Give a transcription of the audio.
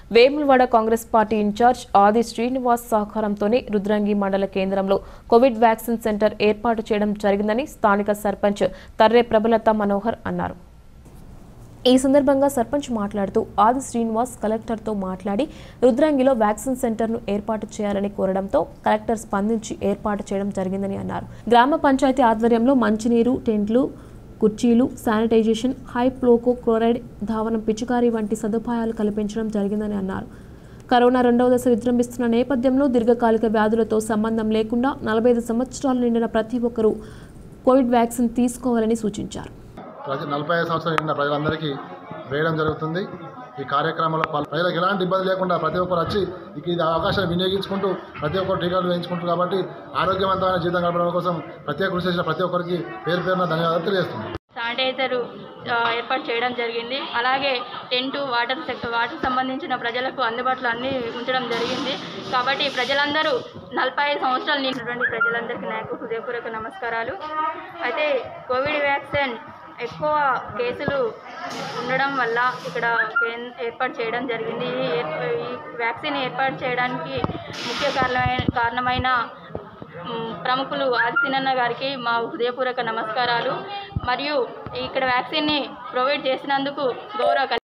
Vemulawada Congress party incharge ఆది శ్రీనివాస్ సహకారంతోనే రుద్రంగి మండల కేంద్రంలో కోవిడ్ వ్యాక్సిన్ సెంటర్ ఏర్పాటు చేయడం జరిగిందని స్థానిక సర్పంచ్ తర్రే ప్రభలత మనోహర్ అన్నారు ఈ సందర్భంగా సర్పంచ్ మాట్లాడుతూ ఆది శ్రీనివాస్ కలెక్టర్తో మాట్లాడి రుద్రంగిలో వ్యాక్సిన్ సెంటర్ను ఏర్పాటు చేయాలని కోరడంతో కలెక్టర్ స్పందించి ఏర్పాటు చేయడం జరిగిందని అన్నారు గ్రామ పంచాయతీ ఆధ్వర్యంలో మంచినీరు టెంట్లు కుర్చీలు శానిటైజేషన్ హై ప్లోకో క్లోరైడ్ ధావనం పిచికారీ వంటి సదుపాయాలు కల్పించడం జరిగిందని అన్నారు కరోనా రెండవ దశ విజృంభిస్తున్న నేపథ్యంలో దీర్ఘకాలిక వ్యాధులతో సంబంధం లేకుండా నలభై ఐదు సంవత్సరాలు నిండిన ప్రతి ఒక్కరూ కోవిడ్ వ్యాక్సిన్ తీసుకోవాలని సూచించారు ప్రతి నలభై ఐదు సంవత్సరాలు నిండిన ప్రజలందరికీ వేయడం జరుగుతుంది ఈ కార్యక్రమంలో పాల్- ప్రజలకు ఎలాంటి ఇబ్బంది లేకుండా ప్రతి ఒక్కరు వచ్చి ఇక ఇది అవకాశాన్ని వినియోగించుకుంటూ ప్రతి ఒక్కరు టీకాలు వేయించుకుంటారు కాబట్టి ఆరోగ్యవంతమైన జీవితం గడపడం కోసం ప్రత్యేక కృషి చేసిన ప్రతి ఒక్కరికి పేరు పేరున ధన్యవాదాలు తెలియజేస్తున్నాను శానిటైజర్ ఆ, ఏర్పాటు చేయడం జరిగింది అలాగే టెంట్ వాటర్ సెక్ వాటర్ సంబంధించిన ప్రజలకు అందుబాటులో అన్ని ఉంచడం జరిగింది కాబట్టి ప్రజలందరూ నలభై ఐదు సంవత్సరాలు నిండినటువంటి ప్రజలందరికీ నాకు హృదయపూర్వక నమస్కారాలు అయితే కోవిడ్ వ్యాక్సిన్ ఎక్కువ కేసులు ఉండడం వల్ల ఇక్కడ కేన్- ఏర్పాటు చేయడం జరిగింది ఈ ఏర్ప- ఈ వ్యాక్సిన్ ఏర్పాటు చేయడానికి ముఖ్య కారణమైన కారణమైన మ్, ప్రముఖులు ఆదిశీనన్న గారికి మా హృదయపూర్వక నమస్కారాలు మరియు ఇక్కడ వ్యాక్సిన్ని ప్రొవైడ్ చేసినందుకు గౌరవ